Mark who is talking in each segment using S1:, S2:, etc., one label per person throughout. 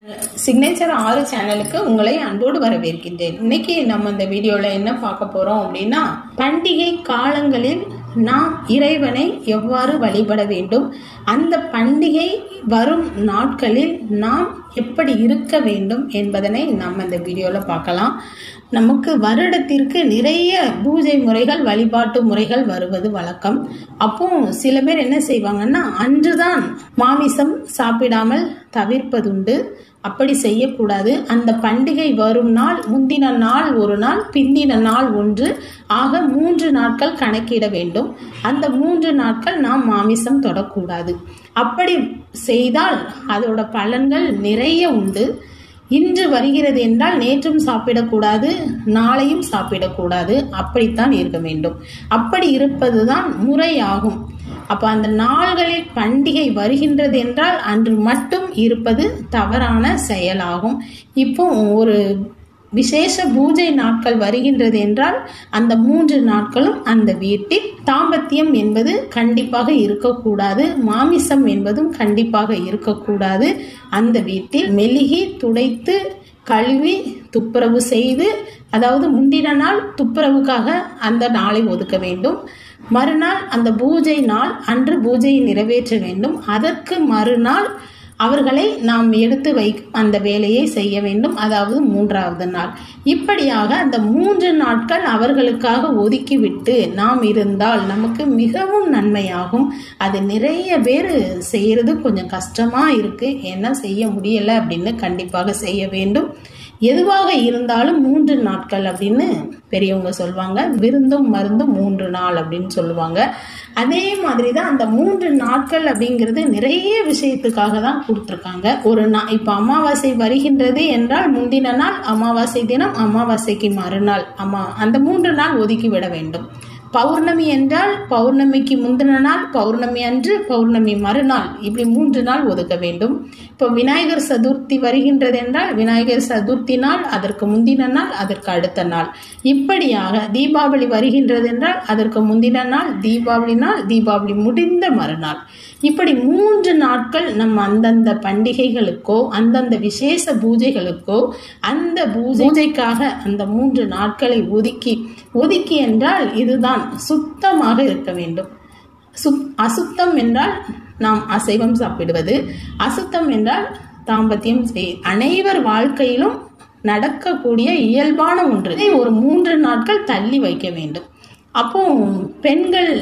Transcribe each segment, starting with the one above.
S1: signature ஆறு சேனலுக்கு உங்களை அன்போடு வரவேற்கின்றேன் இன்னைக்கு நம்ம இந்த வீடியோவில் என்ன பார்க்க போறோம் அப்படின்னா பண்டிகை காலங்களில் நாம் இறைவனை எவ்வாறு வழிபட வேண்டும் அந்த பண்டிகை வரும் நாட்களில் நாம் எப்படி இருக்க வேண்டும் என்பதனை நம்ம இந்த வீடியோவில் பார்க்கலாம் நமக்கு வருடத்திற்கு நிறைய பூஜை முறைகள் வழிபாட்டு முறைகள் வருவது வழக்கம் அப்போ சில பேர் என்ன செய்வாங்கன்னா அன்றுதான் மாமிசம் சாப்பிடாமல் தவிர்ப்பதுண்டு அப்படி செய்யக்கூடாது அந்த பண்டிகை வரும் நாள் முந்தின நாள் ஒரு நாள் பிந்தின நாள் ஒன்று ஆக மூன்று நாட்கள் கணக்கிட வேண்டும் அந்த மூன்று நாட்கள் நாம் மாமிசம் தொடக்கூடாது அப்படி செய்தால் அதோட பலன்கள் நிறைய உண்டு இன்று வருகிறது என்றால் நேற்றும் சாப்பிடக்கூடாது நாளையும் சாப்பிடக்கூடாது அப்படித்தான் இருக்க வேண்டும் அப்படி இருப்பதுதான் முறையாகும் அப்ப அந்த நாள்களில் பண்டிகை வருகின்றது என்றால் அன்று மட்டும் இருப்பது தவறான செயலாகும் இப்போ ஒரு விசேஷ பூஜை நாட்கள் வருகின்றது என்றால் அந்த மூன்று நாட்களும் அந்த வீட்டில் தாம்பத்தியம் என்பது கண்டிப்பாக இருக்கக்கூடாது மாமிசம் என்பதும் கண்டிப்பாக இருக்கக்கூடாது அந்த வீட்டில் மெழுகி துடைத்து கழுவி துப்புரவு செய்து அதாவது முந்தின நாள் துப்புரவுக்காக அந்த நாளை ஒதுக்க வேண்டும் மறுநாள் அந்த பூஜை நாள் அன்று பூஜையை நிறைவேற்ற வேண்டும் அதற்கு மறுநாள் அவர்களை நாம் எடுத்து வை அந்த வேலையை செய்ய வேண்டும் அதாவது மூன்றாவது நாள் இப்படியாக அந்த மூன்று நாட்கள் அவர்களுக்காக ஒதுக்கிவிட்டு நாம் இருந்தால் நமக்கு மிகவும் நன்மையாகும் அது நிறைய பேர் செய்யறது கொஞ்சம் கஷ்டமா இருக்கு ஏன்னா செய்ய முடியல அப்படின்னு கண்டிப்பாக செய்ய வேண்டும் எதுவாக இருந்தாலும் மூன்று நாட்கள் அப்படின்னு பெரியவங்க சொல்லுவாங்க விருந்தும் மருந்தும் மூன்று நாள் அப்படின்னு சொல்லுவாங்க அதே மாதிரி தான் அந்த மூன்று நாட்கள் அப்படிங்கிறது நிறைய விஷயத்துக்காக தான் கொடுத்துருக்காங்க ஒரு நா இப்போ அமாவாசை வருகின்றது என்றால் முந்தின நாள் அமாவாசை தினம் அமாவாசைக்கு மறுநாள் அம்மா அந்த மூன்று நாள் ஒதுக்கி விட வேண்டும் பௌர்ணமி என்றால் பௌர்ணமிக்கு முந்தின நாள் பௌர்ணமி அன்று பௌர்ணமி மறுநாள் இப்படி மூன்று நாள் ஒதுக்க வேண்டும் இப்போ விநாயகர் சதுர்த்தி வருகின்றது என்றால் விநாயகர் சதுர்த்தி நாள் அதற்கு முந்தின நாள் அதற்கு அடுத்த நாள் இப்படியாக தீபாவளி வருகின்றது என்றால் அதற்கு முந்தின நாள் தீபாவளி நாள் தீபாவளி முடிந்த மறுநாள் இப்படி மூன்று நாட்கள் நம்ம அந்தந்த பண்டிகைகளுக்கோ அந்தந்த விசேஷ பூஜைகளுக்கோ அந்த பூஜைக்காக அந்த மூன்று நாட்களை ஒதுக்கி ஒதுக்கி என்றால் இதுதான் சுத்தமாக இருக்க வேண்டும் சுத் அசுத்தம் என்றால் நாம் அசைவம் சாப்பிடுவது அசுத்தம் என்றால் தாம்பத்தியம் செய் அனைவர் வாழ்க்கையிலும் நடக்கக்கூடிய இயல்பான ஒன்று ஒரு மூன்று நாட்கள் தள்ளி வைக்க வேண்டும் அப்போ பெண்கள்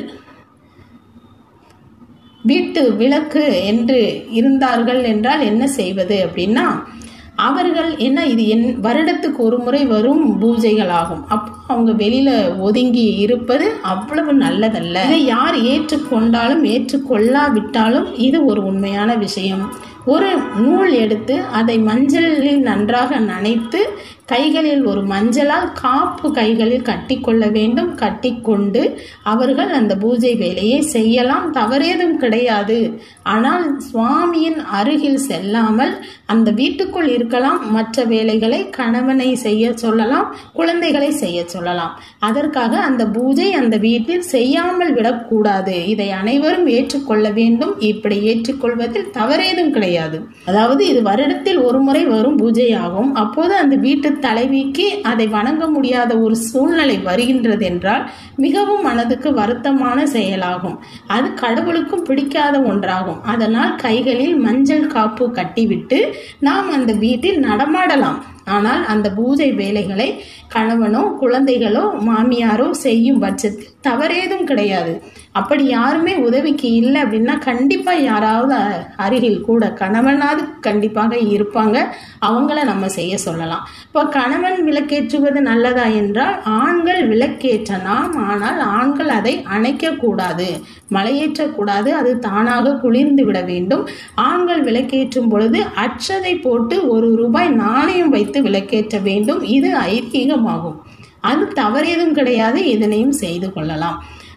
S1: வீட்டு விளக்கு என்று இருந்தார்கள் என்றால் என்ன செய்வது அப்படின்னா அவர்கள் என்ன இது என் வருடத்துக்கு ஒரு முறை வரும் பூஜைகள் ஆகும் அப்போ அவங்க வெளியில ஒதுங்கி இருப்பது அவ்வளவு நல்லதல்ல இதை யார் ஏற்றுக்கொண்டாலும் ஏற்றுக்கொள்ளாவிட்டாலும் இது ஒரு உண்மையான விஷயம் ஒரு நூல் எடுத்து அதை மஞ்சளில் நன்றாக நனைத்து கைகளில் ஒரு மஞ்சளால் காப்பு கைகளில் கட்டிக்கொள்ள வேண்டும் கட்டிக்கொண்டு அவர்கள் அந்த பூஜை வேலையை செய்யலாம் தவறேதும் கிடையாது ஆனால் சுவாமியின் அருகில் செல்லாமல் அந்த வீட்டுக்குள் இருக்கலாம் மற்ற வேலைகளை கணவனை செய்ய சொல்லலாம் குழந்தைகளை செய்ய சொல்லலாம் அதற்காக அந்த பூஜை அந்த வீட்டில் செய்யாமல் விடக்கூடாது இதை அனைவரும் ஏற்றுக்கொள்ள வேண்டும் இப்படி ஏற்றுக்கொள்வதில் தவறேதும் கிடையாது அதாவது இது வருடத்தில் ஒரு முறை வரும் பூஜை ஆகும் அப்போது அந்த வீட்டு தலைவிக்கு அதை வணங்க முடியாத ஒரு சூழ்நிலை வருகின்றது என்றால் மிகவும் மனதுக்கு வருத்தமான செயலாகும் அது கடவுளுக்கும் பிடிக்காத ஒன்றாகும் அதனால் கைகளில் மஞ்சள் காப்பு கட்டிவிட்டு நாம் அந்த வீட்டில் நடமாடலாம் ஆனால் அந்த பூஜை வேலைகளை கணவனோ குழந்தைகளோ மாமியாரோ செய்யும் பட்சத்தில் தவறேதும் கிடையாது அப்படி யாருமே உதவிக்கு இல்லை அப்படின்னா கண்டிப்பாக யாராவது அருகில் கூட கணவனாவது கண்டிப்பாக இருப்பாங்க அவங்கள நம்ம செய்ய சொல்லலாம் இப்போ கணவன் விளக்கேற்றுவது நல்லதா என்றால் ஆண்கள் விளக்கேற்றலாம் ஆனால் ஆண்கள் அதை அணைக்கக்கூடாது மலையேற்றக்கூடாது அது தானாக குளிர்ந்து விட வேண்டும் ஆண்கள் விளக்கேற்றும் பொழுது அச்சதை போட்டு ஒரு ரூபாய் நாணயம் வைத்து விளக்கேற்ற வேண்டும் இது ஐதீகமாகும் அது தவறேதும் கிடையாது இதனையும் செய்து கொள்ளலாம்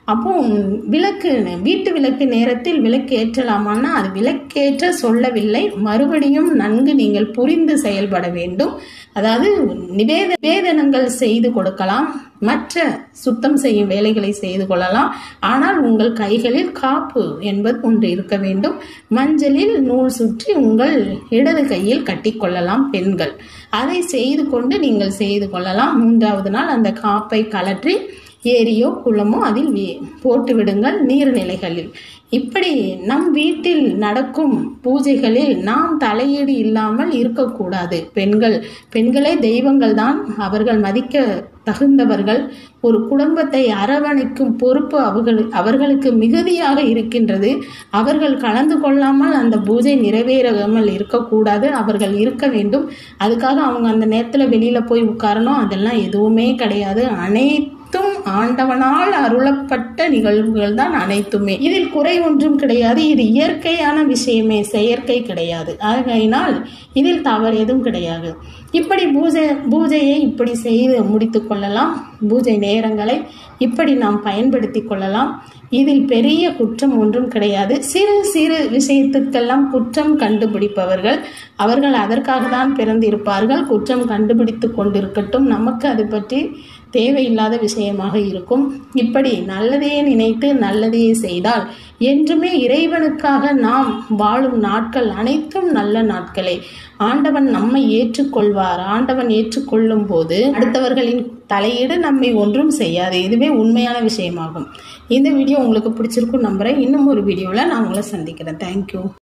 S1: அப்போ விளக்கு வீட்டு விளக்கு நேரத்தில் விளக்கு ஏற்றலாமான்னா அது விளக்கேற்ற சொல்லவில்லை மறுபடியும் நன்கு நீங்கள் புரிந்து செயல்பட வேண்டும் அதாவது நிவேத நிவேதனங்கள் செய்து கொடுக்கலாம் மற்ற சுத்தம் செய்யும் வேலைகளை செய்து கொள்ளலாம் ஆனால் உங்கள் கைகளில் காப்பு என்பது ஒன்று இருக்க வேண்டும் மஞ்சளில் நூல் சுற்றி உங்கள் இடது கையில் கட்டிக்கொள்ளலாம் பெண்கள் அதை செய்து கொண்டு நீங்கள் செய்து கொள்ளலாம் மூன்றாவது நாள் அந்த காப்பை கலற்றி ஏரியோ குளமோ அதில் போட்டு விடுங்கள் நீர்நிலைகளில் இப்படி நம் வீட்டில் நடக்கும் பூஜைகளில் நாம் தலையீடு இல்லாமல் இருக்கக்கூடாது பெண்கள் பெண்களே தெய்வங்கள் தான் அவர்கள் மதிக்க தகுந்தவர்கள் ஒரு குடும்பத்தை அரவணைக்கும் பொறுப்பு அவர்கள் அவர்களுக்கு மிகுதியாக இருக்கின்றது அவர்கள் கலந்து கொள்ளாமல் அந்த பூஜை நிறைவேறாமல் இருக்கக்கூடாது அவர்கள் இருக்க வேண்டும் அதுக்காக அவங்க அந்த நேரத்தில் வெளியில் போய் உட்காரணும் அதெல்லாம் எதுவுமே கிடையாது அனைத்து அனைத்தும் ஆண்டவனால் அருளப்பட்ட நிகழ்வுகள் தான் அனைத்துமே இதில் குறை ஒன்றும் கிடையாது இது இயற்கையான விஷயமே செயற்கை கிடையாது ஆகையினால் இதில் தவறு எதுவும் கிடையாது இப்படி பூஜை பூஜையை இப்படி செய்து முடித்து கொள்ளலாம் பூஜை நேரங்களை இப்படி நாம் பயன்படுத்தி கொள்ளலாம் இதில் பெரிய குற்றம் ஒன்றும் கிடையாது சிறு சிறு விஷயத்துக்கெல்லாம் குற்றம் கண்டுபிடிப்பவர்கள் அவர்கள் அதற்காக தான் பிறந்திருப்பார்கள் குற்றம் கண்டுபிடித்து கொண்டிருக்கட்டும் நமக்கு அது பற்றி தேவையில்லாத விஷயமாக இருக்கும் இப்படி நல்லதையே நினைத்து நல்லதையே செய்தால் என்றுமே இறைவனுக்காக நாம் வாழும் நாட்கள் அனைத்தும் நல்ல நாட்களே ஆண்டவன் நம்மை ஏற்றுக்கொள்வார் ஆண்டவன் ஏற்றுக்கொள்ளும் போது அடுத்தவர்களின் தலையீடு நம்மை ஒன்றும் செய்யாது இதுவே உண்மையான விஷயமாகும் இந்த வீடியோ உங்களுக்கு பிடிச்சிருக்கும் நம்புறேன் இன்னும் ஒரு வீடியோவில் நான் உங்களை சந்திக்கிறேன் தேங்க்யூ